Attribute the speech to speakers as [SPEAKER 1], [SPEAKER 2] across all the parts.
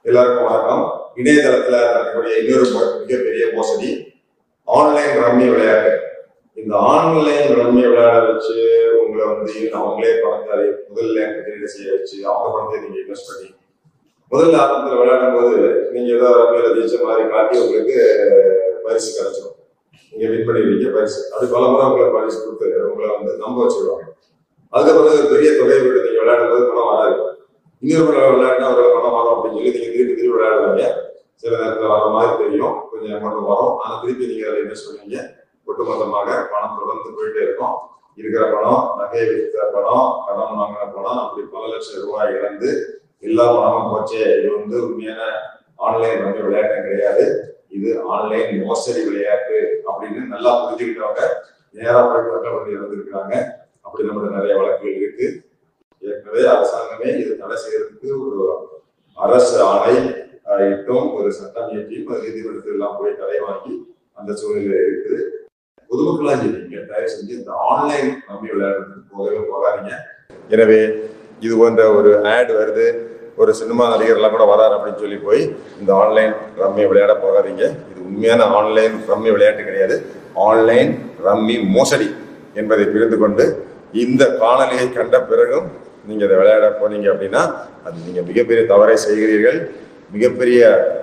[SPEAKER 1] எல்லாருக்கும் வணக்கம் இணையதளத்துல நடக்கக்கூடிய இன்னொரு ம- மிகப்பெரிய மோசடி ஆன்லைன் ரம்மி விளையாட்டு இந்த ஆன்லைன் ரம்மி விளையாட வச்சு உங்களை வந்து அவங்களே பணத்தை முதல்ல முதலீடு செய்ய வச்சு அவங்க பணத்தை நீங்க இன்வெஸ்ட் பண்ணி முதல்ல ஆரம்பத்தில் விளையாடும் போது நீங்க ஏதோ ரம்மியில ஜெயிச்ச மாதிரி காட்டி உங்களுக்கு பரிசு கிடைச்சிடும் நீங்க வின் பண்ணிடுவீங்க பரிசு அப்படி பல முறை உங்களை பரிசு கொடுத்து உங்களை வந்து நம்ப வச்சிருவாங்க அதுக்கப்புறம் ஒரு பெரிய தொகை விட்டு நீங்க விளையாடும் போது பணம் வராது இன்னொரு முறை விளையாடினா ஒரு பணம் வரும் அப்படின்னு சொல்லி நீங்க திருப்பி திருப்பி விளையாடுவாங்க சில நேரத்தில் வர மாதிரி தெரியும் கொஞ்சம் அமௌண்ட் வரும் ஆனா திருப்பி நீங்க அதை இன்வெஸ்ட் பண்ணுவீங்க ஒட்டுமொத்தமாக பணம் தொடர்ந்து போயிட்டே இருக்கும் இருக்கிற பணம் நகையை விற்கிற பணம் கடன் வாங்கின பணம் அப்படி பல லட்சம் ரூபாய் இழந்து எல்லா பணமும் போச்சே இது வந்து உண்மையான ஆன்லைன் ரம்மி விளையாட்டம் கிடையாது இது ஆன்லைன் மோசடி விளையாட்டு அப்படின்னு நல்லா புரிஞ்சுக்கிட்டவங்க நேரா போய் கட்ட வேண்டி இருந்திருக்காங்க அப்படி நம்மளோட நிறைய வழக்குகள் இருக்கு ஏற்கனவே அரசாங்கமே இது தடை செய்யறதுக்கு ஒரு அரசு ஆணை ஆஹ், இட்டும் ஒரு சட்டம் இயற்றியும் அது நீதிமன்றத்தில் எல்லாம் போய் தடை வாங்கி அந்த சூழ்நிலை இருக்குது பொதுமக்களா நீங்க தயவு செஞ்சு இந்த ஆன்லைன் நம்பி விளையாடுறதுக்கு போகவே போகாதீங்க எனவே இது போன்ற ஒரு ஆட் வருது ஒரு சினிமா நடிகர்லாம் கூட வராரு அப்படின்னு சொல்லி போய் இந்த ஆன்லைன் ரம்மி விளையாட போகாதீங்க இது உண்மையான ஆன்லைன் ரம்மி விளையாட்டு கிடையாது ஆன்லைன் ரம்மி மோசடி என்பதை புரிந்து கொண்டு இந்த காணொலியை கண்ட பிறகும் நீங்க இதை விளையாட போனீங்க அப்படின்னா அது நீங்க மிகப்பெரிய தவறை செய்கிறீர்கள் மிகப்பெரிய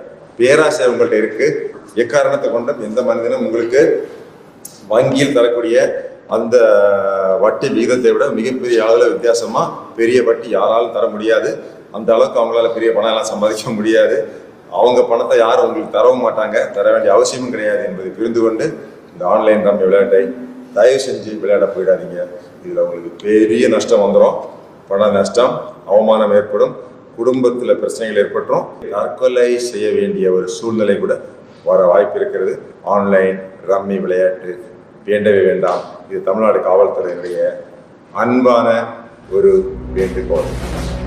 [SPEAKER 1] பேராசை உங்கள்ட்ட இருக்கு எக்காரணத்தை கொண்டும் எந்த மனிதனும் உங்களுக்கு வங்கியில் தரக்கூடிய அந்த வட்டி விகிதத்தை விட மிகப்பெரிய அளவில் வித்தியாசமா பெரிய வட்டி யாராலும் தர முடியாது அந்த அளவுக்கு அவங்களால பெரிய பணம் எல்லாம் சம்பாதிக்க முடியாது அவங்க பணத்தை யாரும் உங்களுக்கு தரவும் மாட்டாங்க தர வேண்டிய அவசியமும் கிடையாது என்பதை புரிந்து கொண்டு இந்த ஆன்லைன் ரம்மி விளையாட்டை தயவு செஞ்சு விளையாட போயிடாதீங்க இதுல உங்களுக்கு பெரிய நஷ்டம் வந்துடும் பண நஷ்டம் அவமானம் ஏற்படும் குடும்பத்தில் பிரச்சனைகள் ஏற்பட்டுரும் தற்கொலை செய்ய வேண்டிய ஒரு சூழ்நிலை கூட வர வாய்ப்பு இருக்கிறது ஆன்லைன் ரம்மி விளையாட்டு வேண்டவே வேண்டாம் இது தமிழ்நாடு காவல்துறையினுடைய அன்பான ஒரு வேண்டுகோள்